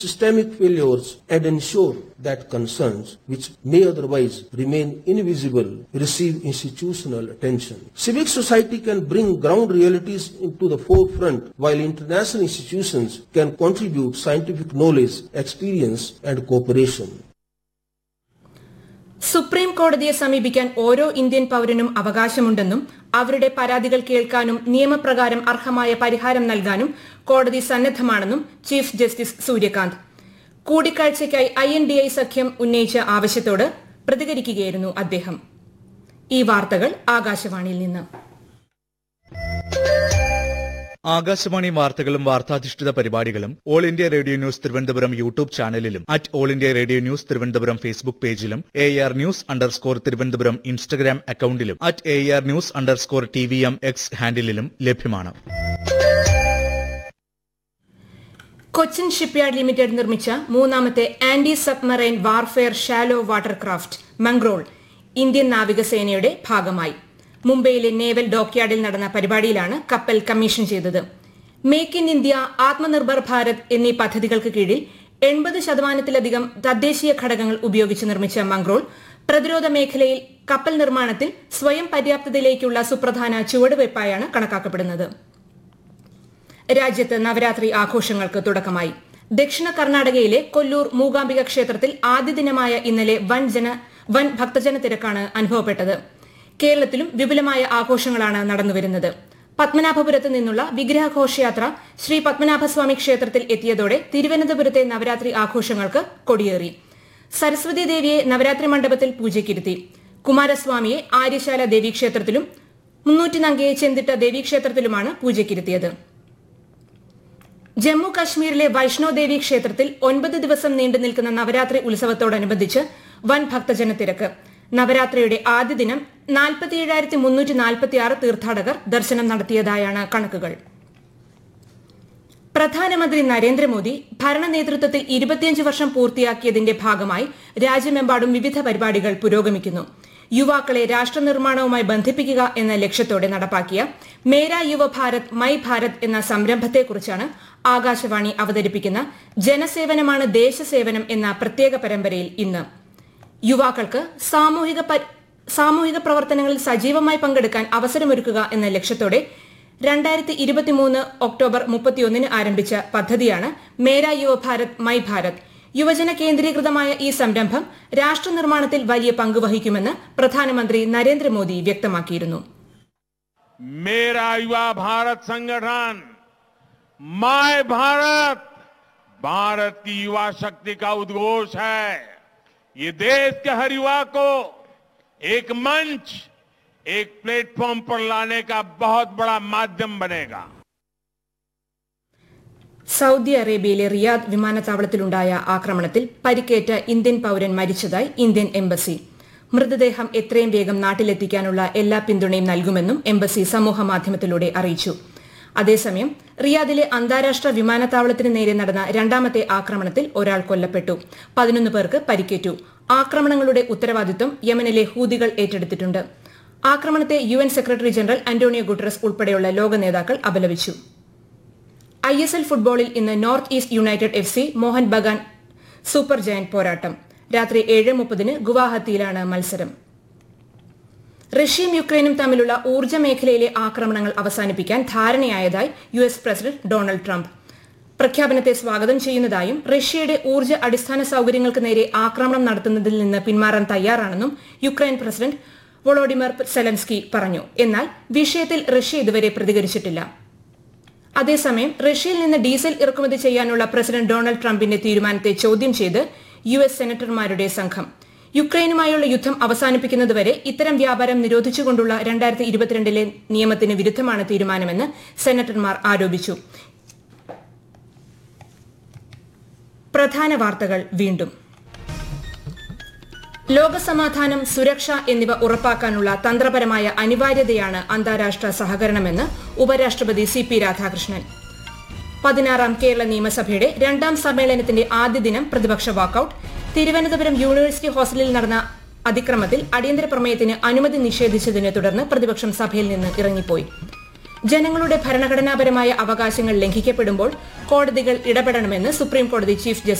systemic failures and ensure that concerns which may otherwise remain invisible receive institutional attention. Civic society can bring ground realities into the forefront while international institutions can contribute scientific knowledge, experience and cooperation. Supreme കോടതിയെ സമീപിക്കാൻ ഓരോ Indian പൌരനും അവകാശമുണ്ടെന്നും അവരുടെ പരാതികൾ കേൾക്കാനും നിയമപ്രകാരം അർഹമായ പരിഹാരം നൽകാനും കോടതി സന്നദ്ധമാണെന്നും ചീഫ് ജസ്റ്റിസ് സൂര്യകാന്ത് കൂടിക്കാഴ്ചയ്ക്കായി ഐ എൻ ഡി ഐ സഖ്യം ഉന്നയിച്ച ആവശ്യത്തോട് പ്രതികരിക്കുകയായിരുന്നു അദ്ദേഹം ഈ വാർത്തകൾ ആകാശവാണിയിൽ നിന്ന് ആകാശവാണി വാർത്തകളും വാർത്താധിഷ്ഠിത പരിപാടികളും all India radio news Thiruvananthapuram YouTube ചാനലിലും at all India radio news Thiruvananthapuram Facebook പേജിലും A R news underscore Thiruvananthapuram Instagram അക്കൌണ്ടിലും at A R news underscore T V M X ഹാൻഡിലും ലഭ്യമാണ് കൊച്ചിൻ ഷിപ്പ്യാർഡ് ലിമിറ്റഡ് നിർമ്മിച്ച മൂന്നാമത്തെ anti submarine warfare shallow water craft Mangrol Indian നാവികസേനയുടെ ഭാഗമായി മുംബൈയിലെ നേവൽ ഡോക്യാർഡിൽ നടന്ന പരിപാടിയിലാണ് കപ്പൽ കമ്മീഷൻ ചെയ്തത് make in India Atmanirbhar Bharat എന്നീ പദ്ധതികൾക്ക് കീഴിൽ എൺപത് ശതമാനത്തിലധികം തദ്ദേശീയ ഘടകങ്ങൾ ഉപയോഗിച്ച് നിർമ്മിച്ച മംഗ്രോൾ പ്രതിരോധ മേഖലയിൽ കപ്പൽ നിർമ്മാണത്തിൽ സ്വയം പര്യാപ്തതയിലേക്കുള്ള സുപ്രധാന ചുവടുവയ്പായാണ് കണക്കാക്കപ്പെടുന്നത് രാജ്യത്ത് നവരാത്രി ആഘോഷങ്ങൾക്ക് തുടക്കമായി ദക്ഷിണ കർണാടകയിലെ കൊല്ലൂർ മൂകാംബിക ക്ഷേത്രത്തിൽ ആദ്യ ദിനമായ ഇന്നലെ വൻ ജന വൻ ഭക്തജന തിരക്കാണ് അനുഭവപ്പെട്ടത് കേരളത്തിലും വിപുലമായ ആഘോഷങ്ങളാണ് നടന്നുവരുന്നത് പത്മനാഭപുരത്ത് നിന്നുള്ള വിഗ്രഹഘോഷയാത്ര ശ്രീ പത്മനാഭസ്വാമി ക്ഷേത്രത്തിൽ എത്തിയതോടെ തിരുവനന്തപുരത്തെ നവരാത്രി ആഘോഷങ്ങൾക്ക് കൊടിയേറി സരസ്വതി ദേവിയെ നവരാത്രി മണ്ഡപത്തിൽ പൂജയ്ക്കിരുത്തി കുമാരസ്വാമിയെ ആര്യശാല ദേവീക്ഷേത്രത്തിലും മുന്നൂറ്റിനങ്കയെ ചെന്തിട്ട ദേവീക്ഷേത്രത്തിലുമാണ് പൂജയ്ക്കിരുത്തിയത് ജമ്മു കശ്മീരിലെ വൈഷ്ണോദേവി ക്ഷേത്രത്തിൽ ഒൻപത് ദിവസം നീണ്ടു നിൽക്കുന്ന നവരാത്രി ഉത്സവത്തോടനുബന്ധിച്ച് വൻ ഭക്തജന തിരക്ക് നവരാത്രിയുടെ ആദ്യ ദിനം നാൽപ്പത്തിയേഴായിരത്തി മുന്നൂറ്റി നാൽപ്പത്തിയാറ് തീർത്ഥാടകർ ദർശനം നടത്തിയതായാണ് കണക്കുകൾ പ്രധാനമന്ത്രി നരേന്ദ്രമോദി ഭരണ നേതൃത്വത്തിൽ ഇരുപത്തിയഞ്ച് വർഷം പൂർത്തിയാക്കിയതിന്റെ ഭാഗമായി രാജ്യമെമ്പാടും വിവിധ പരിപാടികൾ പുരോഗമിക്കുന്നു യുവാക്കളെ രാഷ്ട്രനിർമ്മാണവുമായി ബന്ധിപ്പിക്കുക എന്ന ലക്ഷ്യത്തോടെ നടപ്പാക്കിയ മേര യുവ ഭാരത് മൈ ഭാരത് എന്ന സംരംഭത്തെക്കുറിച്ചാണ് ആകാശവാണി അവതരിപ്പിക്കുന്ന ജനസേവനമാണ് ദേശസേവനം എന്ന പ്രത്യേക പരമ്പരയിൽ ഇന്ന് യുവാക്കൾക്ക് സാമൂഹിക പ- സാമൂഹിക പ്രവർത്തനങ്ങളിൽ സജീവമായി പങ്കെടുക്കാൻ അവസരമൊരുക്കുക എന്ന ലക്ഷ്യത്തോടെ രണ്ടായിരത്തി ഇരുപത്തിമൂന്ന് ഒക്ടോബർ മുപ്പത്തിയൊന്നിന് ആരംഭിച്ച പദ്ധതിയാണ് മേര യുവ ഭാരത് മൈ ഭാരത് യുവജന കേന്ദ്രീകൃതമായ ഈ സംരംഭം രാഷ്ട്രനിർമ്മാണത്തിൽ വലിയ പങ്ക് വഹിക്കുമെന്ന് പ്രധാനമന്ത്രി നരേന്ദ്രമോദി വ്യക്തമാക്കിയിരുന്നു मेरा युवा भारत संगठन माय भारत भारत की युवा शक्ति का उद्घोष है ये देश के हर युवा को एक मंच एक प्लेटफॉर्म पर लाने का बहुत बड़ा माध्यम बनेगा സൗദി അറേബ്യയിലെ റിയാദ് വിമാനത്താവളത്തിലുണ്ടായ ആക്രമണത്തിൽ പരിക്കേറ്റ ഇന്ത്യൻ പൌരൻ മരിച്ചതായി ഇന്ത്യൻ എംബസി മൃതദേഹം എത്രയും വേഗം നാട്ടിലെത്തിക്കാനുള്ള എല്ലാ പിന്തുണയും നൽകുമെന്നും എംബസി സമൂഹമാധ്യമത്തിലൂടെ അറിയിച്ചു അതേസമയം റിയാദിലെ അന്താരാഷ്ട്ര വിമാനത്താവളത്തിന് നേരെ നടന്ന രണ്ടാമത്തെ ആക്രമണത്തിൽ ഒരാൾ കൊല്ലപ്പെട്ടു പതിനൊന്ന് പേർക്ക് പരിക്കേറ്റു ആക്രമണങ്ങളുടെ ഉത്തരവാദിത്വം യമനിലെ ഹൂതികൾ ഏറ്റെടുത്തിട്ടുണ്ട് ആക്രമണത്തെ U N secretary general Antonio Guterres ഉൾപ്പെടെയുള്ള ലോക നേതാക്കൾ അപലപിച്ചു ഐ എസ് എൽ ഫുട്ബോളിൽ ഇന്ന് north east united F C Mohan Bagan super giant പോരാട്ടം രാത്രി ഏഴ് മുപ്പതിന് ഗുവാഹത്തിയിലാണ് മത്സരം റഷ്യയും യുക്രൈനും തമ്മിലുള്ള ഊർജ്ജ മേഖലയിലെ ആക്രമണങ്ങൾ അവസാനിപ്പിക്കാൻ ധാരണയായതായി U S president Donald Trump പ്രഖ്യാപനത്തെ സ്വാഗതം ചെയ്യുന്നതായും റഷ്യയുടെ ഊർജ്ജ അടിസ്ഥാന സൌകര്യങ്ങൾക്ക് നേരെ ആക്രമണം നടത്തുന്നതിൽ നിന്ന് പിന്മാറാൻ തയ്യാറാണെന്നും യുക്രൈൻ പ്രസിഡന്റ് വൊളോഡിമർ സെലൻസ്കി പറഞ്ഞു എന്നാൽ വിഷയത്തിൽ റഷ്യ ഇതുവരെ പ്രതികരിച്ചിട്ടില്ല അതേസമയം റഷ്യയിൽ നിന്ന് ഡീസൽ ഇറക്കുമതി ചെയ്യാനുള്ള പ്രസിഡന്റ് ഡൊണാൾഡ് ട്രംപിന്റെ തീരുമാനത്തെ ചോദ്യം ചെയ്ത് യു എസ് സെനറ്റർമാരുടെ സംഘം യുക്രൈനുമായുള്ള യുദ്ധം അവസാനിപ്പിക്കുന്നതുവരെ ഇത്തരം വ്യാപാരം നിരോധിച്ചുകൊണ്ടുള്ള രണ്ടായിരത്തി ഇരുപത്തിരണ്ടിലെ നിയമത്തിന് വിരുദ്ധമാണ് തീരുമാനമെന്ന് സെനറ്റർമാർ ആരോപിച്ചു പ്രധാന വാർത്തകൾ വീണ്ടും ലോകസമാധാനം സുരക്ഷ എന്നിവ ഉറപ്പാക്കാനുള്ള തന്ത്രപരമായ അനിവാര്യതയാണ് അന്താരാഷ്ട്ര സഹകരണമെന്ന് ഉപരാഷ്ട്രപതി സി പി രാധാകൃഷ്ണൻ പതിനാറാം കേരള നിയമസഭയുടെ രണ്ടാം സമ്മേളനത്തിന്റെ ആദ്യ ദിനം പ്രതിപക്ഷ വാക്കൌട്ട് തിരുവനന്തപുരം യൂണിവേഴ്സിറ്റി ഹോസ്റ്റലിൽ നടന്ന അതിക്രമത്തിൽ അടിയന്തര പ്രമേയത്തിന് അനുമതി നിഷേധിച്ചതിനെ തുടർന്ന് പ്രതിപക്ഷം സഭയിൽ നിന്ന് ഇറങ്ങിപ്പോയി ജനങ്ങളുടെ ഭരണഘടനാപരമായ അവകാശങ്ങൾ ലംഘിക്കപ്പെടുമ്പോൾ കോടതികൾ ഇടപെടണമെന്ന് സുപ്രീം കോടതി ചീഫ് ജസ്റ്റിസ്